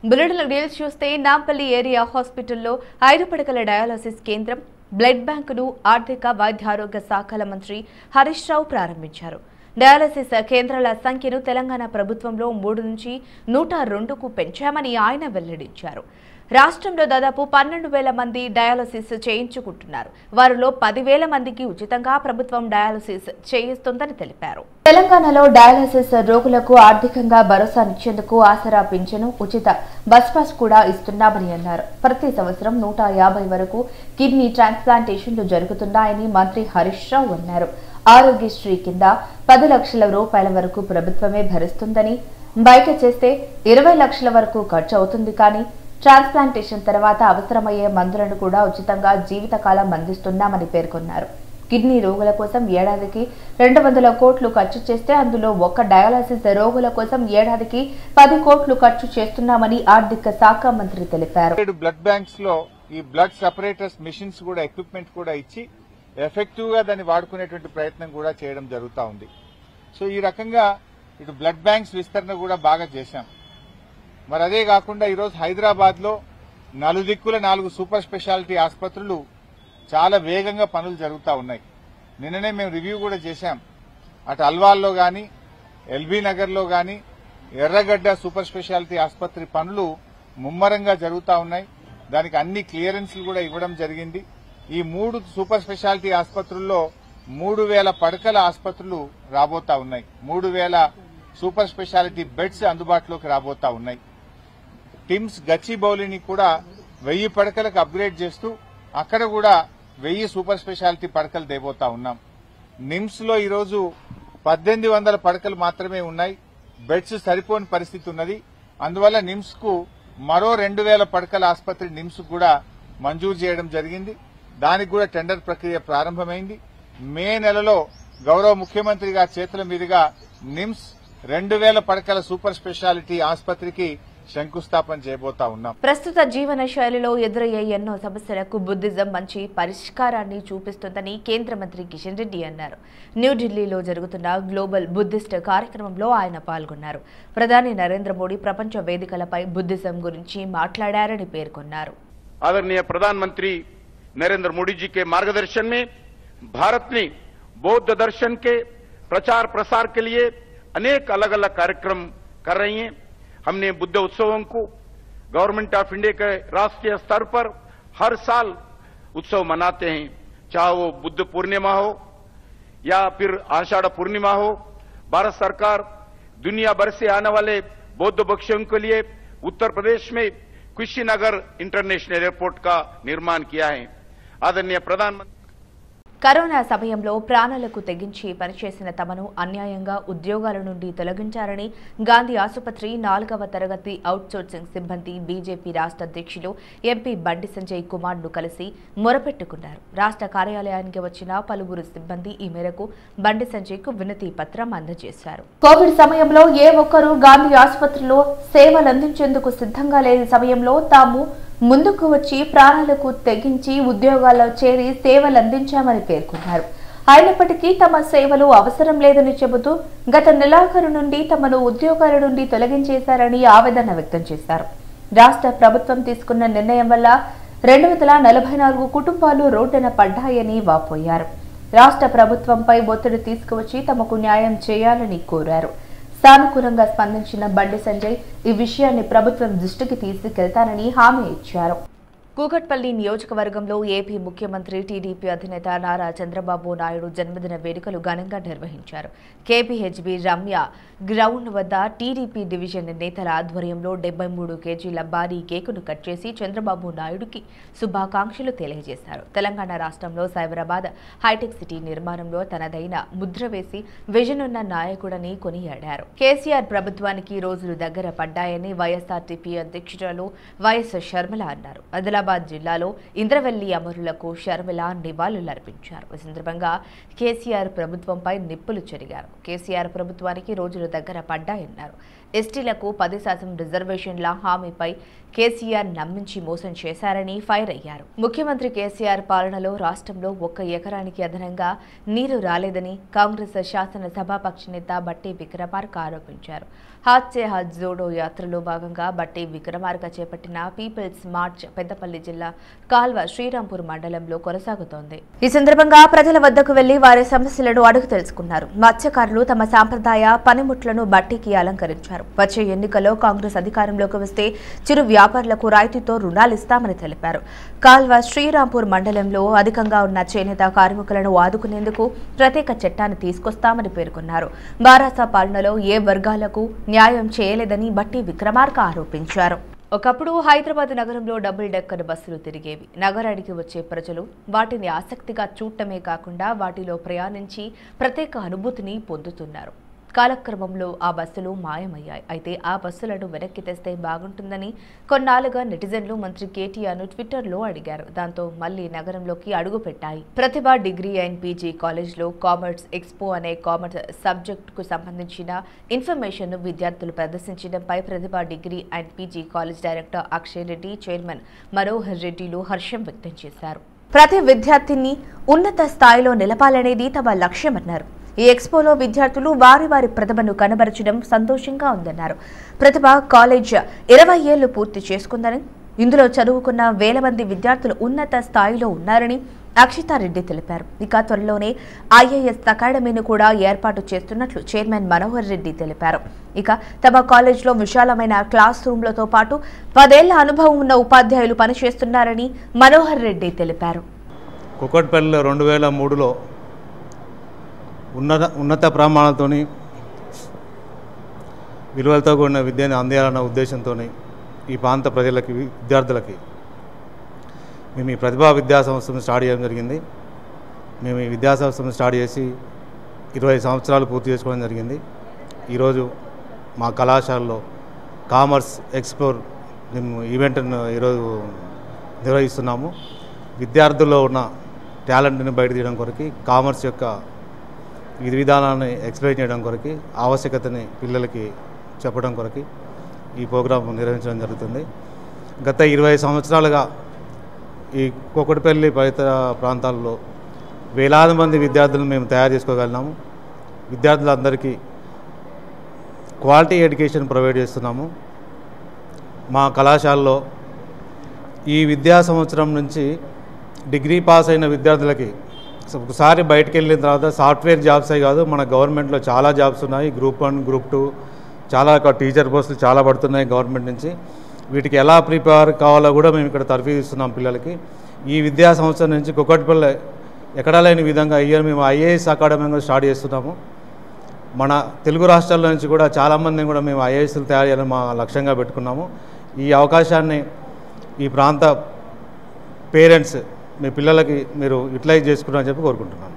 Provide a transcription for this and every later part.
Bulletin deals చూస్తే Nampally area హాస్పిటల్లో ఐదు పడకల డయాలసిస్ కేంద్రం బ్లడ్ బ్యాంకును ఆర్థిక వైద్యారోగ్య శాఖల మంత్రి హరీష్ రావు ప్రారంభించారు డయాలసిస్ కేంద్రాల సంఖ్యను తెలంగాణ ప్రభుత్వంలో మూడు నుంచి నూట రెండుకు పెంచామని ఆయన వెల్లడించారు రాష్ట్రంలో దాదాపు పన్నెండు వేల మంది డయాలసిస్ చేయించుకుంటున్నారు వారిలో పదివేల మందికి ఉచితంగా ప్రభుత్వం డయాలసిస్ చేయిస్తోందని తెలిపారు తెలంగాణలో డయాలసిస్ రోగులకు ఆర్థికంగా భరోసానిచ్చేందుకు ఆసరా పింఛను ఉచిత బస్ పాస్ కూడా ఇస్తున్నామని అన్నారు ప్రతి సంవత్సరం నూట యాభై వరకు కిడ్నీ ట్రాన్స్ప్లాంటేషన్లు జరుగుతున్నాయని మంత్రి హరీష్ రావు అన్నారు ఆరోగ్యశ్రీ కింద పది లక్షల రూపాయల వరకు ప్రభుత్వమే భరిస్తుందని బయట చేస్తే ఇరవై లక్షల వరకు ఖర్చు అవుతుంది కానీ ట్రాన్స్ప్లాంటేషన్ తర్వాత అవసరమయ్యే మందులను కూడా ఉచితంగా జీవితకాలం అందిస్తున్నామని పేర్కొన్నారు కిడ్నీ రోగుల కోసం ఏడాదికి రెండు వందల కోట్లు ఖర్చు చేస్తే అందులో ఒక్క డయాలసిస్ రోగుల కోసం ఏడాదికి పది కోట్లు ఖర్చు చేస్తున్నామని ఆర్థిక శాఖ మంత్రి తెలిపారు ఏడు బ్లడ్ బ్యాంక్స్ లో ఈ బ్లడ్ సెపరేటర్స్ మిషన్స్ కూడా ఎక్విప్మెంట్ కూడా ఇచ్చి ఎఫెక్టివ్ గా దాన్ని వాడుకునేటువంటి ప్రయత్నం కూడా చేయడం జరుగుతూ ఉంది సో ఈ రకంగా ఇటు బ్లడ్ బ్యాంక్స్ విస్తరణ కూడా బాగా చేశాం మరి అదే కాకుండా ఈరోజు హైదరాబాద్ లో నలుదిక్కుల నాలుగు సూపర్ స్పెషాలిటీ ఆసుపత్రులు చాలా వేగంగా పనులు జరుగుతూ ఉన్నాయి నిన్ననే మేము రివ్యూ కూడా చేశాం అటు అల్వాల్లో గాని ఎల్బీ నగర్ లో గాని ఎర్రగడ్డ సూపర్ స్పెషాలిటీ ఆసుపత్రి పనులు ముమ్మరంగా జరుగుతూ ఉన్నాయి దానికి అన్ని క్లియరెన్స్లు కూడా ఇవ్వడం జరిగింది ఈ మూడు సూపర్ స్పెషాలిటీ ఆసుపత్రుల్లో మూడు వేల పడకల ఆసుపత్రులు రాబోతా ఉన్నాయి మూడు వేల సూపర్ స్పెషాలిటీ బెడ్స్ అందుబాటులోకి రాబోతా ఉన్నాయి టిమ్స్ గచ్చిబౌలిని కూడా వెయ్యి పడకలకు అప్గ్రేడ్ చేస్తూ అక్కడ కూడా వెయ్యి సూపర్ స్పెషాలిటీ పడకలు దేబోతా ఉన్నాం నిమ్స్ లో ఈరోజు పద్దెనిమిది వందల పడకలు మాత్రమే ఉన్నాయి బెడ్స్ సరిపోని పరిస్థితి ఉన్నది అందువల్ల నిమ్స్ కు మరో రెండు వేల పడకల ఆసుపత్రి నిమ్స్ కూడా మంజూరు చేయడం జరిగింది దానికి కూడా టెండర్ ప్రక్రియ ప్రారంభమైంది మే నెలలో గౌరవ ముఖ్యమంత్రి గారి చేతుల మీదుగా నిమ్స్ రెండు వేల పడకల సూపర్ స్పెషాలిటీ ఆసుపత్రికి శంకుస్థాపన చేయబోతా ఉన్నాం ప్రస్తుత జీవన శైలిలో ఎదురయ్యే ఎన్నో సమస్యలకు బుద్ధిజం మంచి పరిష్కారాన్ని చూపిస్తుందని కేంద్ర మంత్రి కిషన్ రెడ్డి అన్నారు న్యూఢిల్లీలో జరుగుతున్న గ్లోబల్ బుద్ధిస్ట్ కార్యక్రమంలో ఆయన పాల్గొన్నారు ప్రధాని నరేంద్ర మోడీ ప్రపంచ వేదికలపై బుద్ధిజం గురించి మాట్లాడారని పేర్కొన్నారు आदरणीय प्रधानमंत्री नरेंद्र मोदी जी के मार्गदर्शन में भारत ने बौद्ध दर्शन के प्रचार प्रसार के लिए अनेक अलग अलग कार्यक्रम कर रही हैं हमने बुद्ध उत्सवों को गवर्नमेंट ऑफ इंडिया के राष्ट्रीय स्तर पर हर साल उत्सव मनाते हैं चाहे वो बुद्ध पूर्णिमा हो या फिर आषाढ़ पूर्णिमा हो भारत सरकार दुनिया भर से आने वाले बौद्ध भक्ष्यों के लिए उत्तर प्रदेश में कुशीनगर इंटरनेशनल एयरपोर्ट का निर्माण किया है आदरणीय प्रधानमंत्री కరోనా సమయంలో ప్రాణాలకు తెగించి పనిచేసిన తమను అన్యాయంగా ఉద్యోగాల నుండి తొలగించారని గాంధీ ఆసుపత్రి నాలుగవ తరగతి అవుట్సోర్సింగ్ సిబ్బంది బీజేపీ రాష్ట్ర అధ్యక్షులు ఎంపీ బండి సంజయ్ కుమార్ ను కలిసి మొరపెట్టుకున్నారు రాష్ట్ర కార్యాలయానికి వచ్చిన పలువురు సిబ్బంది ఈ మేరకు బండి సంజయ్ కు వినతి పత్రం అందజేశారు కోవిడ్ సమయంలో ఏ ఒక్కరూ గాంధీ ఆసుపత్రిలో సేవలందించేందుకు సిద్ధంగా లేని సమయంలో తాము ముందుకు వచ్చి ప్రాణాలకు తెగించి ఉద్యోగాల్లో చేరి సేవలందించామని పేర్కొన్నారు అయినప్పటికీ తమ సేవలు అవసరం లేదని చెబుతూ గత నెలాఖరు నుండి తమను ఉద్యోగాల నుండి తొలగించేశారని ఆవేదన వ్యక్తం చేశారు రాష్ట్ర ప్రభుత్వం తీసుకున్న నిర్ణయం వల్ల రెండు వందల నలభై నాలుగు కుటుంబాలు రోడ్డున పడ్డాయని వాపోయారు రాష్ట్ర ప్రభుత్వంపై ఒత్తిడి తీసుకువచ్చి తమకు న్యాయం చేయాలని కోరారు సానుకూలంగా స్పందించిన బండి సంజయ్ ఈ విషయాన్ని ప్రభుత్వం దృష్టికి తీసుకెళ్తానని హామీ ఇచ్చారు కూకట్పల్లి నియోజకవర్గంలో ఏపీ ముఖ్యమంత్రి టీడీపీ అధినేత నారా చంద్రబాబు నాయుడు జన్మదిన వేడుకలు ఘనంగా నిర్వహించారు కేపీహెచ్బి రమ్య గ్రౌండ్ వద్ద టీడీపీ డివిజన్ నేతల ఆధ్వర్యంలో డెబ్బై మూడు కేజీల భారీ కేకును కట్ చేసి చంద్రబాబు నాయుడుకి శుభాకాంక్షలు తెలియజేశారు తెలంగాణ రాష్ట్రంలో సైబరాబాద్ హైటెక్ సిటీ నిర్మాణంలో తనదైన ముద్ర వేసి విజన్ ఉన్న నాయకుడని కొనియాడారు కేసీఆర్ ప్రభుత్వానికి రోజులు దగ్గర పడ్డాయని వైఎస్ఆర్టీపీ అధ్యక్షురాలు వైఎస్ షర్మిల అన్నారు ఆదిలాబాద్ జిల్లాలో ఇంద్రవెల్లి అమరులకు షర్మిల నివాళులర్పించారు ఈ సందర్భంగా కేసీఆర్ ప్రభుత్వంపై నిప్పులు చెరిగారు కేసీఆర్ ప్రభుత్వానికి రోజులు దగ్గర పడ్డాయన్నారు ఎస్టీలకు పది శాతం రిజర్వేషన్ల హామీపై కేసీఆర్ నమ్మించి మోసం చేశారని ఫైర్ అయ్యారు ముఖ్యమంత్రి కేసీఆర్ పాలనలో రాష్ట్రంలో ఒక్క ఎకరానికి అదనంగా నీరు రాలేదని కాంగ్రెస్ శాసనసభాపక్ష నేత బట్టి విక్రమార్క ఆరోపించారు హాత్ సే హాత్ జోడో యాత్రలో భాగంగా బట్టి విక్రమార్క చేపట్టిన పీపుల్స్ మార్చ్ పెద్దపల్లి జిల్లా కాల్వ శ్రీరాంపూర్ మండలంలో కొనసాగుతోంది ఈ సందర్భంగా ప్రజల వద్దకు వెళ్లి వారి సమస్యలను అడుగు తెలుసుకున్నారు మత్స్యకారులు తమ సాంప్రదాయ పనిముట్లను బట్టికి అలంకరించారు వచ్చే ఎన్నికల్లో కాంగ్రెస్ అధికారంలోకి వస్తే చిరు వ్యాపారులకు రాయితీతో రుణాలు ఇస్తామని తెలిపారు కాల్వ శ్రీరాంపూర్ మండలంలో అధికంగా ఉన్న చేనేత కార్మికులను ఆదుకునేందుకు ప్రత్యేక చట్టాన్ని తీసుకొస్తామని పేర్కొన్నారు బారాసా పాలనలో ఏ వర్గాలకు న్యాయం చేయలేదని బట్టి విక్రమార్క ఆరోపించారు ఒకప్పుడు హైదరాబాద్ నగరంలో డబుల్ డెక్కర్ బస్సులు తిరిగేవి నగరానికి వచ్చే ప్రజలు వాటిని ఆసక్తిగా చూడటమే కాకుండా వాటిలో ప్రయాణించి ప్రత్యేక అనుభూతిని పొందుతున్నారు కాలక్రమంలో ఆ బస్సులు మాయమయ్యాయి అయితే ఆ బస్సులను వెనక్కి తెస్తే బాగుంటుందని కొన్నాళ్లుగా నెటిజన్లు మంత్రి కేటీఆర్ను ట్విట్టర్లో అడిగారు దాంతో మళ్లీ నగరంలోకి అడుగుపెట్టాయి ప్రతిభ డిగ్రీ అండ్ పీజీ కాలేజ్లో కామర్స్ ఎక్స్పో అనే కామర్స్ సబ్జెక్టుకు సంబంధించిన ఇన్ఫర్మేషన్ను విద్యార్థులు ప్రదర్శించడంపై Pratibha degree and PG college director Akshay Reddy chairman Manohar రెడ్డిలు హర్షం వ్యక్తం చేశారు ప్రతి విద్యార్థిని ఉన్నత స్థాయిలో నిలపాలనేది తమ లక్ష్యమన్నారు ఈ ఎక్స్పోలో విద్యార్థులు వారి వారి ప్రతిభను కనబరచడం సంతోషంగా ఉందన్నారు ప్రతిభ కాలేజ్ ఇరవై ఏళ్లు పూర్తి చేసుకుందని ఇందులో చదువుకున్న వేల మంది విద్యార్థులు ఉన్నత స్థాయిలో ఉన్నారని అక్షితారెడ్డి తెలిపారు ఇక త్వరలోనే ఐఏఎస్ అకాడమీని కూడా ఏర్పాటు చేస్తున్నట్లు చైర్మన్ మనోహర్ రెడ్డి తెలిపారు ఇక తమ కాలేజ్లో విశాలమైన క్లాస్ రూమ్లతో పాటు పదేళ్ల అనుభవం ఉన్న ఉపాధ్యాయులు పనిచేస్తున్నారని మనోహర్ రెడ్డి తెలిపారు కుక్కట్పల్లిలో రెండు వేల మూడులో ఉన్నత ఉన్నత ప్రమాణాలతో విలువలతో కూడిన విద్యను అందియాలన్న ఉద్దేశంతో ఈ ప్రాంత ప్రజలకి విద్యార్థులకి మేము ఈ ప్రతిభా విద్యా సంస్థను స్టార్ట్ చేయడం జరిగింది మేము ఈ విద్యా సంస్థను స్టార్ట్ చేసి ఇరవై సంవత్సరాలు పూర్తి చేసుకోవడం జరిగింది ఈరోజు మా కళాశాలలో కామర్స్ ఎక్స్ప్లోర్ మేము ఈవెంట్ను ఈరోజు నిర్వహిస్తున్నాము విద్యార్థుల్లో ఉన్న టాలెంట్ని బయట తీయడం కొరకు కామర్స్ యొక్క విధి విధానాన్ని ఎక్స్ప్లెయిన్ చేయడం కొరకు ఆవశ్యకతని పిల్లలకి చెప్పడం కొరకు ఈ ప్రోగ్రాం నిర్వహించడం జరుగుతుంది గత ఇరవై సంవత్సరాలుగా ఈ కుక్కటిపల్లి పరిసర ప్రాంతాల్లో వేలాది మంది విద్యార్థులను మేము తయారు చేసుకోగలిగినాము విద్యార్థులందరికీ క్వాలిటీ ఎడ్యుకేషన్ ప్రొవైడ్ చేస్తున్నాము మా కళాశాలలో ఈ విద్యా సంవత్సరం నుంచి డిగ్రీ పాస్ అయిన విద్యార్థులకి ఒకసారి బయటకు వెళ్ళిన తర్వాత సాఫ్ట్వేర్ జాబ్సే కాదు మన గవర్నమెంట్లో చాలా జాబ్స్ ఉన్నాయి గ్రూప్ వన్ గ్రూప్ టూ చాలా టీచర్ పోస్టులు చాలా పడుతున్నాయి గవర్నమెంట్ నుంచి వీటికి ఎలా ప్రిపేర్ కావాలో కూడా మేము ఇక్కడ తర్ఫీదు ఇస్తున్నాం పిల్లలకి ఈ విద్యా సంవత్సరం నుంచి కుక్కటిపల్లి ఎక్కడా లేని విధంగా ఇయర్ మేము ఐఏఎస్ అకాడమీ కూడా స్టార్ట్ చేస్తున్నాము మన తెలుగు రాష్ట్రాల నుంచి కూడా చాలామందిని కూడా మేము ఐఏఎస్లు తయారు చేయాలని మా లక్ష్యంగా పెట్టుకున్నాము ఈ అవకాశాన్ని ఈ ప్రాంత పేరెంట్స్ మీ పిల్లలకి మీరు యూటిలైజ్ చేసుకున్నారని చెప్పి కోరుకుంటున్నాను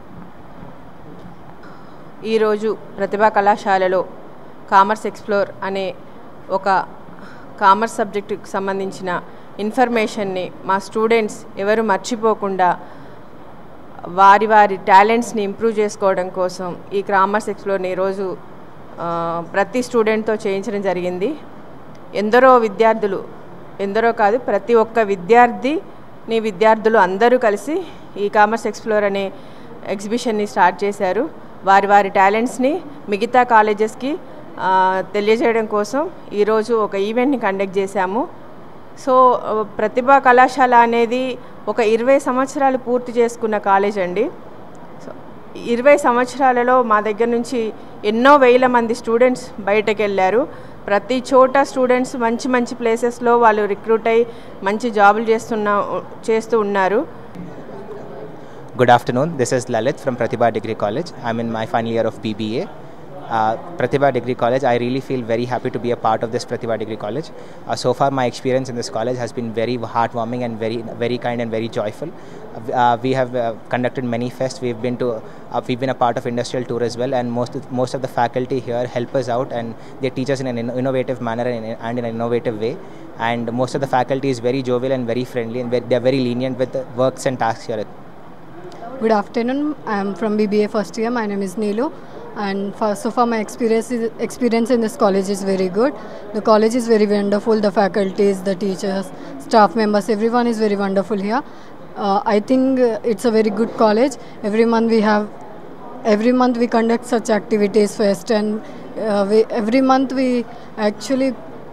ఈరోజు ప్రతిభా కళాశాలలో కామర్స్ ఎక్స్ప్లోర్ అనే ఒక కామర్స్ సబ్జెక్టుకి సంబంధించిన ఇన్ఫర్మేషన్ని మా స్టూడెంట్స్ ఎవరు మర్చిపోకుండా వారి వారి టాలెంట్స్ని ఇంప్రూవ్ చేసుకోవడం కోసం ఈ కామర్స్ ఎక్స్ప్లోర్ని ఈరోజు ఆ, ప్రతి స్టూడెంట్తో చేయించడం జరిగింది ఎందరో విద్యార్థులు ఎందరో కాదు ప్రతి ఒక్క విద్యార్థిని విద్యార్థులు అందరూ కలిసి ఈ కామర్స్ ఎక్స్ప్లోర్ అనే ఎగ్జిబిషన్ని స్టార్ట్ చేశారు వారి వారి టాలెంట్స్ని మిగతా కాలేజెస్కి ఆ, తెలియజేయడం కోసం ఈరోజు ఒక ఈవెంట్ని కండక్ట్ చేశాము సో ఆ, ప్రతిభా కళాశాల అనేది ఒక ఇరవై సంవత్సరాలు పూర్తి చేసుకున్న కాలేజ్ అండి సో ఇరవై సంవత్సరాలలో మా దగ్గర నుంచి ఎన్నో వేల మంది స్టూడెంట్స్ బయటకు వెళ్ళారు ప్రతి చోట స్టూడెంట్స్ మంచి మంచి ప్లేసెస్లో వాళ్ళు రిక్రూట్ అయ్యి మంచి జాబులు చేస్తున్న చేస్తూ ఉన్నారు Good afternoon. This is Lalit from Pratibha Degree College. I'm in my final year of BBA. Uh, Pratibha Degree College, I really feel very happy to be a part of this Pratibha Degree College. Uh, so far, my experience in this college has been very heartwarming and very, very kind and very joyful. Uh, we have uh, conducted many fests. We've been to, uh, we've been a part of industrial tour as well, and most, most of the faculty here help us out and they teach us in an inno- innovative manner and in, and in an innovative way. And most of the faculty is very jovial and very friendly, and ve- they're very lenient with the works and tasks here. Good afternoon. I am from BBA first year. My name is Neelu. And for, so far, my experience is, experience in this college is very good. The college is very wonderful. The faculties, the teachers, staff members, everyone is very wonderful here. Uh, I think uh, it's a very good college. Every month we have, every month we conduct such activities, fest, and uh, we, every month we actually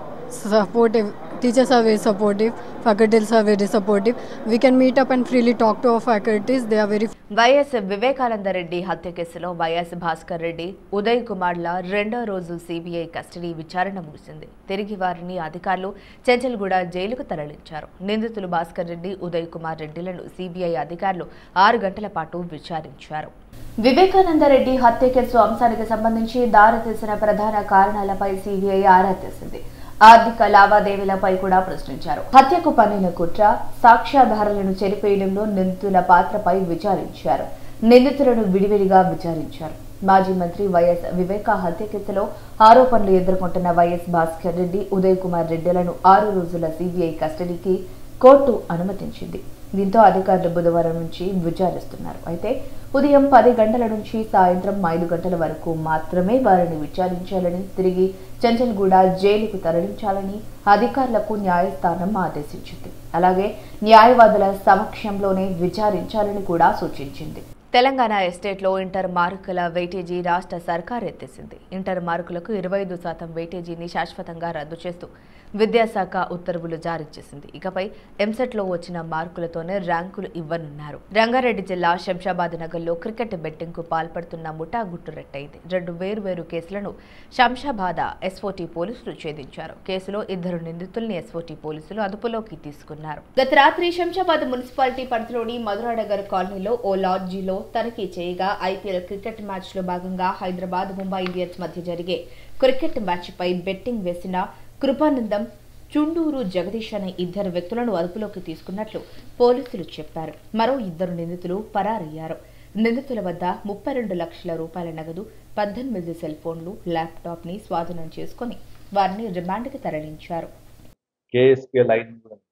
support ev- teachers are very supportive faculties are very supportive we can meet up and freely talk to our faculties they are very YS Vivekananda Reddy హత్య కేసులో YS Bhaskar Reddy Uday కుమార్ల రెండో రోజు CBI custody విచారణ ముగిసింది తిరిగి వారిని అధికారులు చెంచల్గూడ జైలుకు తరలించారు నిందితులు భాస్కర్ రెడ్డి ఉదయ్ కుమార్ రెడ్డిలను సిబిఐ అధికారులు ఆరు గంటల పాటు విచారించారు వివేకానంద రెడ్డి హత్య కేసు అంశానికి సంబంధించి దారితీసిన ప్రధాన కారణాలపై సిబిఐ ఆరా తీసింది ఆర్థిక లావాదేవీలపై కూడా ప్రశ్నించారు హత్యకు పన్నిన కుట్ర సాక్ష్యాధారాలను చెరిపేయడంలో నిందితుల పాత్రపై విచారించారు నిందితులను విడివిడిగా విచారించారు మాజీ మంత్రి వైఎస్ వివేక హత్య కేసులో ఆరోపణలు ఎదుర్కొంటున్న వైఎస్ భాస్కర్ రెడ్డి ఉదయ్ కుమార్ రెడ్డిలను ఆరు రోజుల సిబిఐ కస్టడీకి కోర్టు అనుమతించింది దీంతో అధికారులు బుధవారం నుంచి విచారిస్తున్నారు అయితే ఉదయం పది గంటల నుంచి సాయంత్రం ఐదు గంటల వరకు మాత్రమే వారిని విచారించాలని తిరిగి చంచల్గూడ జైలుకు తరలించాలని అధికారులకు న్యాయస్థానం ఆదేశించింది అలాగే న్యాయవాదుల సమక్షంలోనే విచారించాలని కూడా సూచించింది తెలంగాణ ఎస్టేట్లో ఇంటర్ మార్కుల వెయిటేజీ రాష్ట్ర సర్కార్ ఎత్తేసింది ఇంటర్ మార్కులకు ఇరవై ఐదు శాతం వెయిటేజీని శాశ్వతంగా రద్దు చేస్తూ విద్యాశాఖ ఉత్తర్వులు జారీ చేసింది ఇకపై ఎంసెట్లో వచ్చిన మార్కులతోనే ర్యాంకులు ఇవ్వనున్నారు రంగారెడ్డి జిల్లా శంషాబాద్ నగర్లో క్రికెట్ బెట్టింగ్ కు పాల్పడుతున్న ముఠా గుట్టురట్టయింది రెండు వేర్వేరు కేసులను శంషాబాద్ ఎస్ఓటీ పోలీసులు ఛేదించారు కేసులో ఇద్దరు నిందితుల్ని ఎస్ఓటీ పోలీసులు అదుపులోకి తీసుకున్నారు గత రాత్రి శంషాబాద్ మున్సిపాలిటీ పరిధిలోని మధురానగర్ కాలనీలో ఓ లాడ్జీలో తనిఖీ చేయగా ఐపీఎల్ క్రికెట్ మ్యాచ్ లో భాగంగా హైదరాబాద్ ముంబై ఇండియన్స్ మధ్య జరిగే క్రికెట్ మ్యాచ్ పై బెట్టింగ్ వేసిన కృపానందం చుండూరు జగదీష్ అనే ఇద్దరు వ్యక్తులను అదుపులోకి తీసుకున్నట్లు పోలీసులు చెప్పారు మరో ఇద్దరు నిందితులు పరారయ్యారు నిందితుల వద్ద ముప్పై రెండు లక్షల రూపాయల నగదు పద్దెనిమిది సెల్ ఫోన్లు ల్యాప్టాప్ ని స్వాధీనం చేసుకుని వారిని రిమాండ్కి తరలించారు KSK line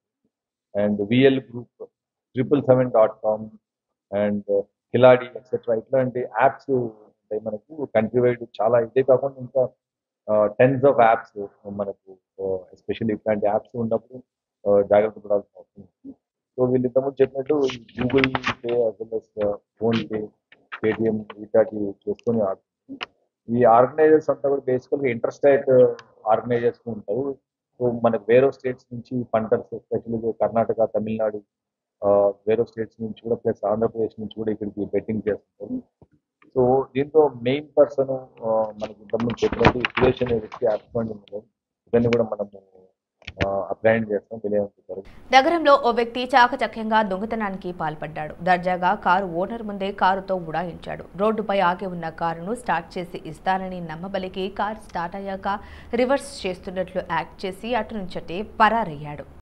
and VL group triple seven dot com and Khiladi etcetera ఇట్లాంటి యాప్స్ ఉంటాయి మనకు కంట్రీ వైడ్ చాలా ఇదే కాకుండా ఇంకా టెన్స్ ఆఫ్ యాప్స్ మనకు ఎస్పెషల్లీ ఇట్లాంటి యాప్స్ ఉన్నప్పుడు uh, జాగ్రత్త పడాల్సిన అవసరం ఉంది సో వీళ్ళు ఇంతకుముందు చెప్పినట్టు Google Pay as well as PhonePe Paytm ఇట్లాంటి చేసుకొని ఆడుతుంది ఈ ఆర్గనైజర్స్ అంతా కూడా బేసికల్గా ఇంటర్ స్టేట్ ఆర్గనైజర్స్ ఉంటారు సో మనకు వేరే స్టేట్స్ నుంచి పంటర్స్ ఎస్పెషల్లీ కర్ణాటక తమిళనాడు ఆ, వేరే స్టేట్స్ నుంచి కూడా ప్లస్ ఆంధ్రప్రదేశ్ నుంచి కూడా ఇక్కడికి బెట్టింగ్ చేస్తుంటారు సో దీంతో మెయిన్ పర్సన్ మనకి ఇంతకుముందు చెప్పినట్టు సురేష్ అనే వ్యక్తి అప్పాయింట్ ఉన్నారు ఇవన్నీ కూడా మనము అప్లైన్ చేస్తాం తెలియజేస్తారు నగరంలో ఓ వ్యక్తి చాకచక్యంగా దొంగతనానికి పాల్పడ్డాడు దర్జాగా కారు ఓనర్ ముందే కారుతో ఉడాయించాడు రోడ్డుపై ఆగి ఉన్న కారును స్టార్ట్ చేసి ఇస్తానని నమ్మబలికి కారు స్టార్ట్ అయ్యాక రివర్స్ చేస్తున్నట్లు యాక్ట్ చేసి అటు నుంచటే పరారయ్యాడు